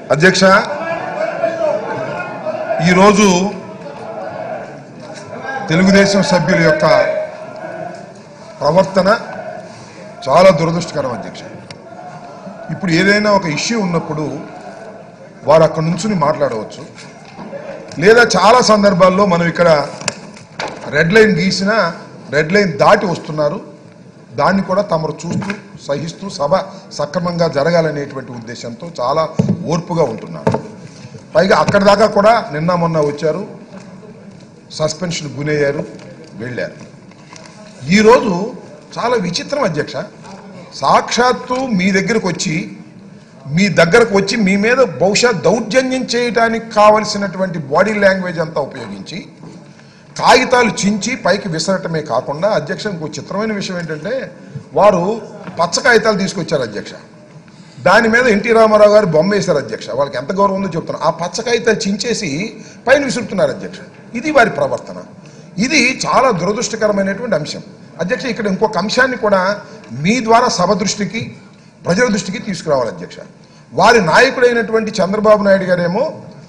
అధ్యక్ష ఈరోజు తెలుగుదేశం సభ్యుల యొక్క ప్రవర్తన చాలా దురదృష్టకరం అధ్యక్ష ఇప్పుడు ఏదైనా ఒక ఇష్యూ ఉన్నప్పుడు వారు అక్కడ నుంచుని మాట్లాడవచ్చు లేదా చాలా సందర్భాల్లో మనం ఇక్కడ రెడ్ లైన్ గీసిన రెడ్ లైన్ దాటి వస్తున్నారు దాన్ని కూడా తమరు చూస్తూ సహిస్తూ సభ సక్రమంగా జరగాలనేటువంటి ఉద్దేశంతో చాలా ఓర్పుగా ఉంటున్నారు పైగా అక్కడి దాకా కూడా నిన్న మొన్న వచ్చారు సస్పెన్షన్ గునయ్యారు వెళ్ళారు ఈరోజు చాలా విచిత్రం అధ్యక్ష సాక్షాత్తు మీ దగ్గరకు వచ్చి మీ దగ్గరకు వచ్చి మీ మీద బహుశా దౌర్జన్యం చేయడానికి కావలసినటువంటి బాడీ లాంగ్వేజ్ అంతా ఉపయోగించి కాగితాలు చించి పైకి విసరటమే కాకుండా అధ్యక్ష ఇంకో చిత్రమైన విషయం ఏంటంటే వారు పచ్చ కాగితాలు తీసుకొచ్చారు అధ్యక్ష దాని మీద ఎన్టీ రామారావు గారు బొమ్మ వేశారు అధ్యక్ష వాళ్ళకి ఎంత గౌరవం ఉందో చెప్తున్నారు ఆ పచ్చ కాగితాలు చించేసి పైన విసురుతున్నారు అధ్యక్ష ఇది వారి ప్రవర్తన ఇది చాలా దురదృష్టకరమైనటువంటి అంశం అధ్యక్ష ఇక్కడ ఇంకొక అంశాన్ని కూడా మీ ద్వారా సభ దృష్టికి ప్రజల దృష్టికి తీసుకురావాలి అధ్యక్ష వారి నాయకుడైనటువంటి చంద్రబాబు నాయుడు గారేమో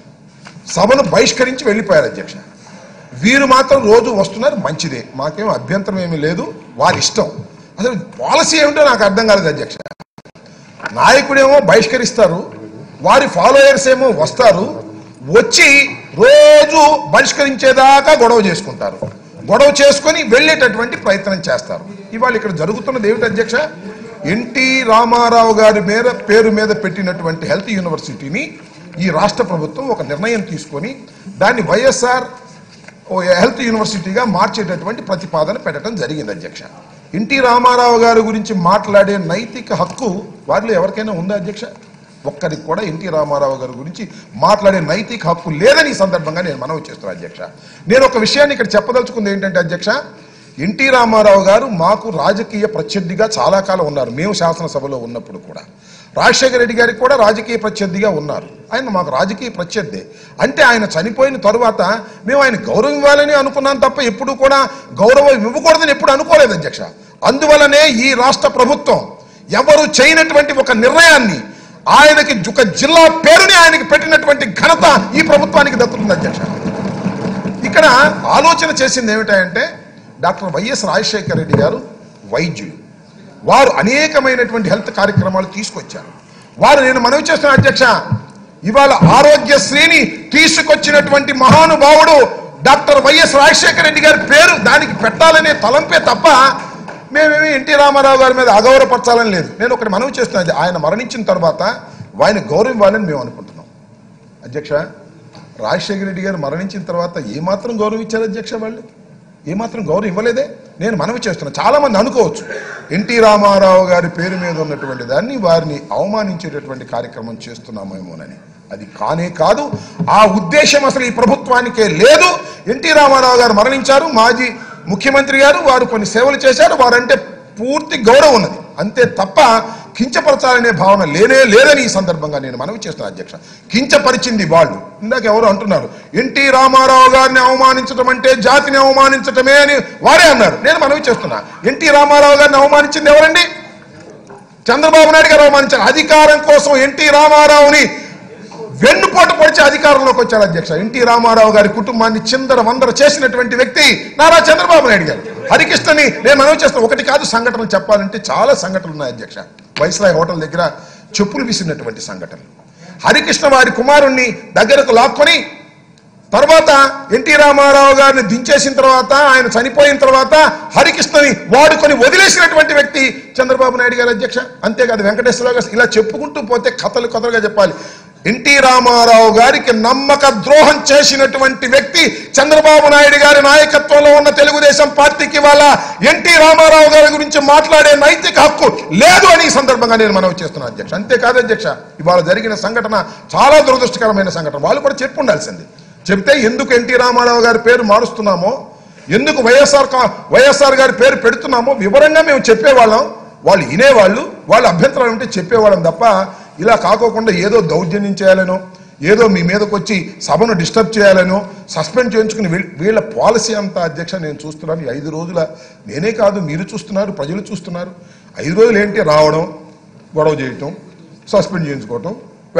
సభను బహిష్కరించి వెళ్ళిపోయారు అధ్యక్ష వీరు మాత్రం రోజు వస్తున్నారు మంచిదే మాకేం అభ్యంతరం ఏమీ లేదు వారి ఇష్టం అసలు పాలసీ ఏమిటో నాకు అర్థం కాలేదు అధ్యక్ష నాయకుడేమో బహిష్కరిస్తారు వారి ఫాలోయర్స్ ఏమో వస్తారు వచ్చి రోజు బహిష్కరించేదాకా గొడవ చేసుకుంటారు గొడవ చేసుకొని వెళ్ళేటటువంటి ప్రయత్నం చేస్తారు ఇవాళ ఇక్కడ జరుగుతున్నది ఏమిటి అధ్యక్ష ఎన్టీ రామారావు గారి మీద పేరు మీద పెట్టినటువంటి హెల్త్ యూనివర్సిటీని ఈ రాష్ట్ర ప్రభుత్వం ఒక నిర్ణయం తీసుకొని దాన్ని వైఎస్ఆర్ ఓ హెల్త్ యూనివర్సిటీగా మార్చేటటువంటి ప్రతిపాదన పెట్టడం జరిగింది అధ్యక్ష ఎన్టీ రామారావు గారి గురించి మాట్లాడే నైతిక హక్కు వారిలో ఎవరికైనా ఉందా అధ్యక్ష ఒక్కరికి కూడా ఎన్టీ రామారావు గారి గురించి మాట్లాడే నైతిక హక్కు లేదని ఈ సందర్భంగా నేను మనవి చేస్తున్నాను అధ్యక్ష నేను ఒక విషయాన్ని ఇక్కడ చెప్పదలుచుకుంది ఏంటంటే అధ్యక్ష ఎన్టీ రామారావు గారు మాకు రాజకీయ ప్రత్యర్థిగా చాలా కాలం ఉన్నారు మేము శాసనసభలో ఉన్నప్పుడు కూడా రాజశేఖర రెడ్డి గారికి కూడా రాజకీయ ప్రత్యర్థిగా ఉన్నారు ఆయన మాకు రాజకీయ ప్రత్యర్థి అంటే ఆయన చనిపోయిన తరువాత మేము ఆయన గౌరవం ఇవ్వాలని అనుకున్నాం తప్ప ఎప్పుడు కూడా గౌరవం ఇవ్వకూడదని ఎప్పుడు అనుకోలేదు అధ్యక్ష అందువలనే ఈ రాష్ట్ర ప్రభుత్వం ఎవరు చేయనటువంటి ఒక నిర్ణయాన్ని ఆయనకి ఒక జిల్లా పేరుని ఆయనకి పెట్టినటువంటి ఘనత ఈ ప్రభుత్వానికి దక్కుతుంది అధ్యక్ష ఇక్కడ ఆలోచన చేసింది ఏమిటంటే డాక్టర్ వైఎస్ రాజశేఖర రెడ్డి గారు వైద్యులు వారు అనేకమైనటువంటి హెల్త్ కార్యక్రమాలు తీసుకొచ్చారు వారు నేను మనవి చేస్తున్న అధ్యక్ష ఇవాళ ఆరోగ్యశ్రీని తీసుకొచ్చినటువంటి మహానుభావుడు డాక్టర్ వైఎస్ రాజశేఖర రెడ్డి గారి పేరు దానికి పెట్టాలనే తలంపే తప్ప మేమేమి ఎన్టీ రామారావు గారి మీద అగౌరవపరచాలని లేదు నేను ఒకటి మనవి చేస్తున్నది ఆయన మరణించిన తర్వాత ఆయన గౌరవం ఇవ్వాలని మేము అనుకుంటున్నాం అధ్యక్ష రాజశేఖర రెడ్డి గారు మరణించిన తర్వాత ఏమాత్రం గౌరవం ఇచ్చారు అధ్యక్ష వాళ్ళు ఏమాత్రం గౌరవం ఇవ్వలేదే నేను మనవి చేస్తున్నా చాలా మంది అనుకోవచ్చు ఎన్టీ రామారావు గారి పేరు మీద ఉన్నటువంటి దాన్ని వారిని అవమానించేటటువంటి కార్యక్రమం చేస్తున్నామేమోనని అది కానే కాదు ఆ ఉద్దేశం అసలు ఈ ప్రభుత్వానికే లేదు ఎన్టీ రామారావు గారు మరణించారు మాజీ ముఖ్యమంత్రి గారు వారు కొన్ని సేవలు చేశారు వారంటే పూర్తి గౌరవం ఉన్నది అంతే తప్ప కించపరచాలనే భావన లేనే లేదని ఈ సందర్భంగా నేను మనవి చేస్తున్నాను అధ్యక్ష కించపరిచింది వాళ్ళు ఇందాక ఎవరు అంటున్నారు ఎన్టీ రామారావు గారిని అవమానించడం అంటే జాతిని అవమానించటమే అని వారే అన్నారు నేను మనవి చేస్తున్నా ఎన్టీ రామారావు గారిని అవమానించింది ఎవరండి చంద్రబాబు నాయుడు గారు అవమానించారు అధికారం కోసం ఎన్టీ రామారావుని వెన్నుపోటు పొడిచి అధికారంలోకి వచ్చాడు అధ్యక్ష ఎన్టీ రామారావు గారి కుటుంబాన్ని చిందర వందర చేసినటువంటి వ్యక్తి నారా చంద్రబాబు నాయుడు గారు హరికృష్ణని నేను మనవి చేస్తాను ఒకటి కాదు సంఘటనలు చెప్పాలంటే చాలా సంఘటనలు ఉన్నాయి అధ్యక్ష వైస్రాయ్ హోటల్ దగ్గర చెప్పులు విసిరినటువంటి సంఘటనలు హరికృష్ణ వారి కుమారుణ్ణి దగ్గరకు లాక్కొని తర్వాత ఎన్టీ రామారావు గారిని దించేసిన తర్వాత ఆయన చనిపోయిన తర్వాత హరికృష్ణని వాడుకొని వదిలేసినటువంటి వ్యక్తి చంద్రబాబు నాయుడు గారు అధ్యక్ష అంతేకాదు వెంకటేశ్వరరావు గారు ఇలా చెప్పుకుంటూ పోతే కథలు కథలుగా చెప్పాలి ఎన్టీ రామారావు గారికి నమ్మక ద్రోహం చేసినటువంటి వ్యక్తి చంద్రబాబు నాయుడు గారి నాయకత్వంలో ఉన్న తెలుగుదేశం పార్టీకి వాళ్ళ ఎన్టీ రామారావు గారి గురించి మాట్లాడే నైతిక హక్కు లేదు అని ఈ సందర్భంగా నేను మనవి చేస్తున్నాను అధ్యక్ష అంతేకాదు అధ్యక్ష ఇవాళ జరిగిన సంఘటన చాలా దురదృష్టకరమైన సంఘటన వాళ్ళు కూడా చెప్పు ఉండాల్సింది చెప్తే ఎందుకు ఎన్టీ రామారావు గారి పేరు మారుస్తున్నామో ఎందుకు వైఎస్ఆర్ కా- వైఎస్ఆర్ గారి పేరు పెడుతున్నామో వివరంగా మేము చెప్పేవాళ్ళం వాళ్ళు వినేవాళ్ళు వాళ్ళ అభ్యంతరాలు ఉంటే చెప్పేవాళ్ళం తప్ప ఇలా కాకోకుండా ఏదో దౌర్జన్యం చేయాలనో ఏదో మీ మీదకి వచ్చి సభను డిస్టర్బ్ చేయాలనో సస్పెండ్ చేయించుకుని వీళ్ళ- వీళ్ళ పాలసీ అంతా అధ్యక్ష నేను చూస్తున్నాను ఈ ఐదు రోజుల నేనే కాదు మీరు చూస్తున్నారు ప్రజలు చూస్తున్నారు ఐదు రోజులు ఏంటి రావడం గొడవ చేయటం సస్పెండ్ చేయించుకోవటం వెళ్ళటం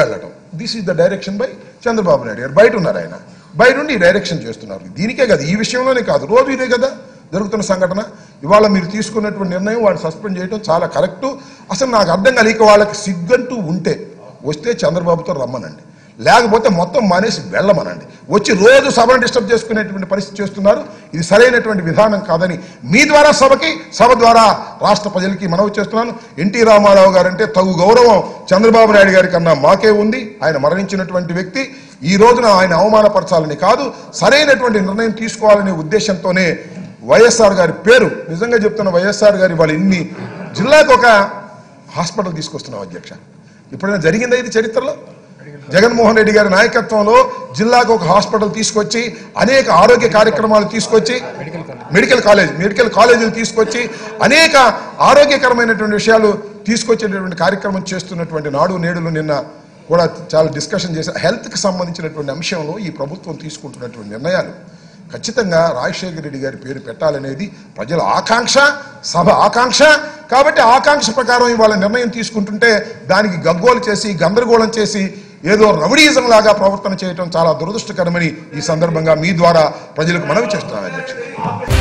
this is the direction by Chandrababu Naidu garu బయట ఉన్నారు ఆయన బయట నుండి ఈ డైరెక్షన్ చేస్తున్నారు దీనికే కదా ఈ విషయంలోనే కాదు రోజు ఇదే కదా జరుగుతున్న సంఘటన ఇవాళ మీరు తీసుకున్నటువంటి నిర్ణయం వాడిని సస్పెండ్ చేయడం చాలా కరెక్టు అసలు నాకు అర్థం కలిగి వాళ్ళకి సిగ్గంటూ ఉంటే వస్తే చంద్రబాబుతో రమ్మనండి లేకపోతే మొత్తం మానేసి వెళ్ళమనండి వచ్చి రోజు సభను డిస్టర్బ్ చేసుకునేటువంటి పరిస్థితి చేస్తున్నారు ఇది సరైనటువంటి విధానం కాదని మీ ద్వారా సభకి సభ ద్వారా రాష్ట్ర ప్రజలకి మనవి చేస్తున్నాను ఎన్టీ రామారావు గారు అంటే తగు గౌరవం చంద్రబాబు నాయుడు గారి కన్నా మాకే ఉంది ఆయన మరణించినటువంటి వ్యక్తి ఈ రోజున ఆయన అవమానపరచాలని కాదు సరైనటువంటి నిర్ణయం తీసుకోవాలనే ఉద్దేశంతోనే వైఎస్ఆర్ గారి పేరు నిజంగా చెప్తున్న వైఎస్ఆర్ గారి వాళ్ళ ఇన్ని జిల్లాకు ఒక హాస్పిటల్ తీసుకొస్తున్నాం అధ్యక్ష ఇప్పుడైనా జరిగిందా ఇది చరిత్రలో జగన్మోహన్ రెడ్డి గారి నాయకత్వంలో జిల్లాకు ఒక హాస్పిటల్ తీసుకొచ్చి అనేక ఆరోగ్య కార్యక్రమాలు తీసుకొచ్చి మెడికల్ కాలేజ్ మెడికల్ కాలేజీలు తీసుకొచ్చి అనేక ఆరోగ్యకరమైనటువంటి విషయాలు తీసుకొచ్చేటటువంటి కార్యక్రమం చేస్తున్నటువంటి నాడు నేడులు నిన్న కూడా చాలా డిస్కషన్ చేసి హెల్త్కి సంబంధించినటువంటి అంశంలో ఈ ప్రభుత్వం తీసుకుంటున్నటువంటి నిర్ణయాలు ఖచ్చితంగా రాజశేఖర రెడ్డి గారి పేరు పెట్టాలనేది ప్రజల ఆకాంక్ష సభ ఆకాంక్ష కాబట్టి ఆకాంక్ష ప్రకారం ఇవాళ నిర్ణయం తీసుకుంటుంటే దానికి గగ్గోలు చేసి గందరగోళం చేసి ఏదో రౌడీయిజం లాగా ప్రవర్తన చేయటం చాలా దురదృష్టకరమని ఈ సందర్భంగా మీ ద్వారా ప్రజలకు మనవి చేస్తున్నాను అధ్యక్షుడు